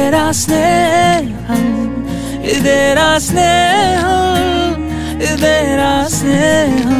ఇదేరా స్నేహం ఇదేరా స్నేహం ఇదేరా స్నేహం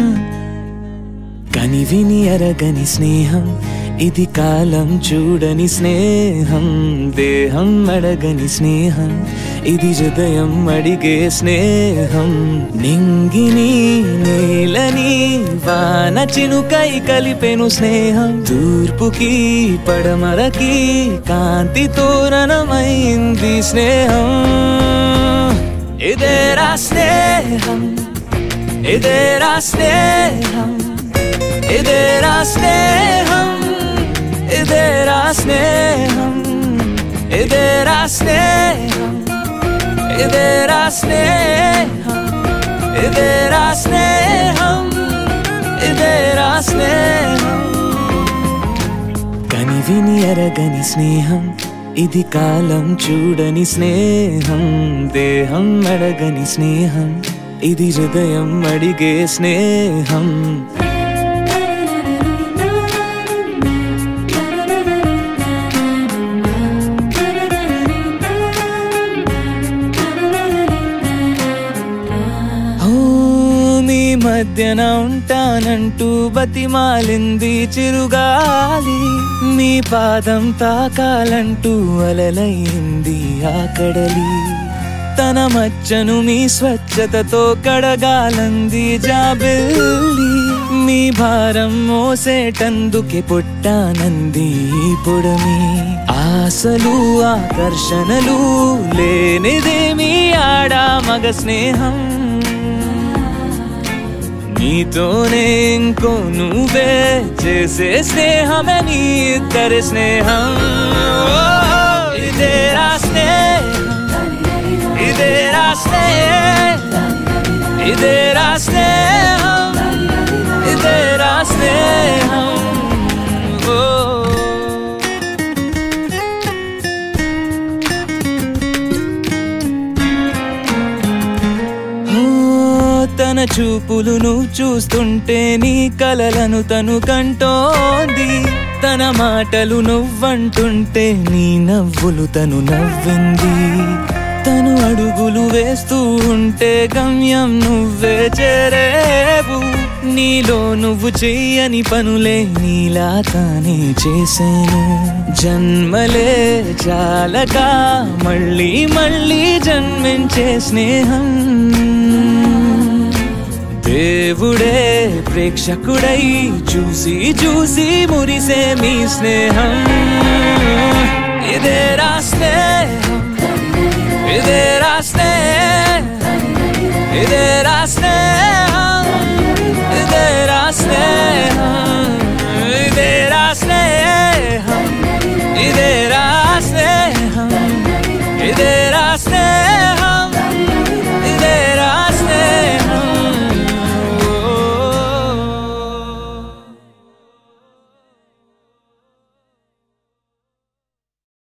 కని విని అరగని స్నేహం ఇది కాలం చూడని స్నేహం దేహం అడగని స్నేహం ఇది హృదయం అడిగే స్నేహం నింగిని నేలని వాన చినుకై కలిపెను స్నేహం తూర్పుకి పడమరకి కాంతి తోరణమైంది స్నేహం ఇదేరా స్నేహం ఇదేరా స్నేహం ఇదేరా స్నేహం ఇదేరా స్నేహం ఇదేరా స్నేహం ఇదేరా స్నేహం ఇదేరా స్నేహం ఇదేరా స్నేహం కని విని ఎరగని స్నేహం ఇది కాలం చూడని స్నేహం దేహం అడగని స్నేహం ఇది హృదయం అడిగే స్నేహం ఓ, మీ మధ్యన ఉంటానంటూ బతిమాలింది చిరుగాలి మీ పాదం తాకాలంటూ అలలైంది ఆ కడలి తన మచ్చను మీ స్వచ్ఛతతో కడగాలంది జాబిల్లి మీ భారం మోసేటందుకే పుట్టానంది ఈ పొడమి ఆశలు ఆకర్షణలు లేనిదేమి ఆడా మగ స్నేహం నీతోనే ఇంకో నువ్వే చేసే స్నేహమే నీ ఇద్దరి స్నేహం ఓ, ఇదేరా స్నేహం ఇదేరా స్నేహం ఇదేరా స్నేహం ఇదేరా స్నేహం ఓ ఓ, తన చూపులును చూస్తుంటే నీ కలలను తను కంటోంది తన మాటలు నువ్వంటుంటే నీ నవ్వులు తను నవ్వింది తను అడుగులు వేస్తూ ఉంటే గమ్యం నువ్వే చేరేవు నీలో నువ్వు చెయ్యని పనులే నీలా తానే చేశాను జన్మలే చాలగా మళ్ళీ మళ్ళీ జన్మించే స్నేహం దేవుడే ప్రేక్షకుడై చూసి చూసి మురిసే మీ స్నేహం ఇదేరా స్నేహం ఇదే